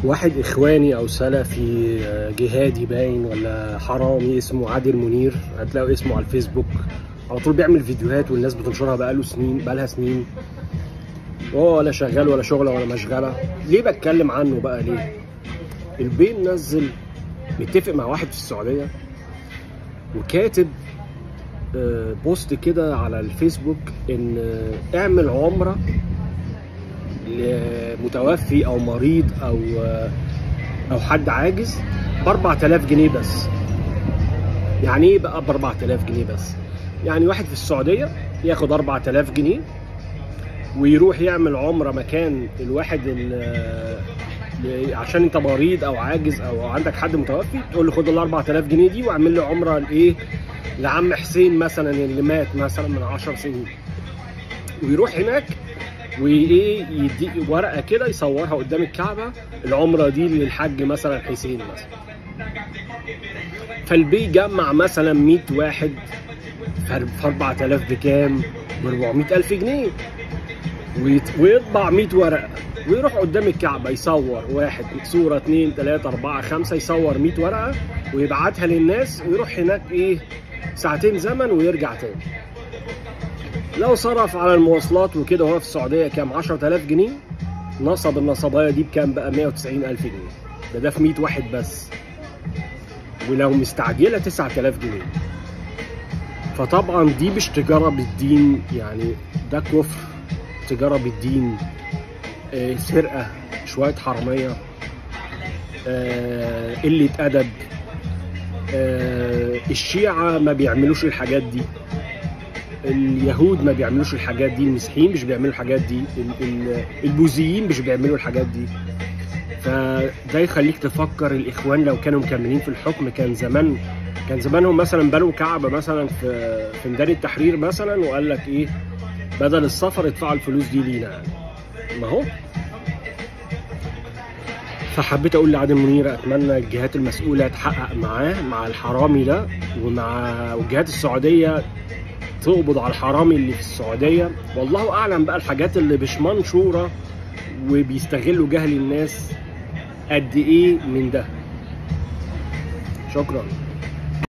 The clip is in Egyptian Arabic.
واحد اخواني او سلفي آه، جهادي باين ولا حرامي اسمه عادل منير هتلاقوا اسمه على الفيسبوك على طول بيعمل فيديوهات والناس بتنشرها بقاله سنين بقالها سنين هو ولا شغال ولا شغله ولا مشغله ليه بتكلم عنه بقى ليه البين نزل متفق مع واحد في السعوديه وكاتب آه، بوست كده على الفيسبوك ان آه، اعمل عمره لمتوفي او مريض او آه، او حد عاجز ب 4000 جنيه بس يعني ايه بقى ب 4000 جنيه بس يعني واحد في السعوديه ياخد 4000 جنيه ويروح يعمل عمره مكان الواحد ال- ل- عشان انت مريض او عاجز او عندك حد متوفي تقول له خد ال 4000 جنيه دي واعمل له عمره لايه لعم حسين مثلا اللي مات مثلا من 10 سنين ويروح هناك وايه يدي ورقه كده يصورها قدام الكعبه العمره دي للحاج مثلا حسين مثلا فالبي جمع مثلا 100 واحد في 4000 بكام؟ ب 400000 جنيه ويت- ويطبع 100 ورقه ويروح قدام الكعبه يصور واحد صوره اثنين ثلاثه اربعه خمسه يصور 100 ورقه ويبعتها للناس ويروح هناك ايه ساعتين زمن ويرجع تاني لو صرف على المواصلات وكده وهو في السعوديه كام 10000 جنيه نصب النصبايه دي بكام بقى 190000 جنيه ده ده في 100 واحد بس ولو مستعجله 9000 جنيه فطبعا دي مش تجاره بالدين يعني ده كفر تجاره بالدين آه، سرقه شويه حراميه آه، قله ادب آه، الشيعه ما بيعملوش الحاجات دي اليهود ما بيعملوش الحاجات دي المسيحيين مش بيعملوا الحاجات دي ال- ال- البوذيين مش بيعملوا الحاجات دي فده يخليك تفكر الاخوان لو كانوا مكملين في الحكم كان زمان كان زمانهم مثلا بنوا كعبه مثلا في في ميدان التحرير مثلا وقال لك ايه بدل السفر ادفعوا الفلوس دي لينا يعني ما هو فحبيت اقول لعادل منير اتمنى الجهات المسؤوله تحقق معاه مع الحرامي ده ومع الجهات السعوديه تقبض على الحرامي اللي في السعوديه والله اعلم بقى الحاجات اللي مش منشوره وبيستغلوا جهل الناس قد ايه من ده شكرا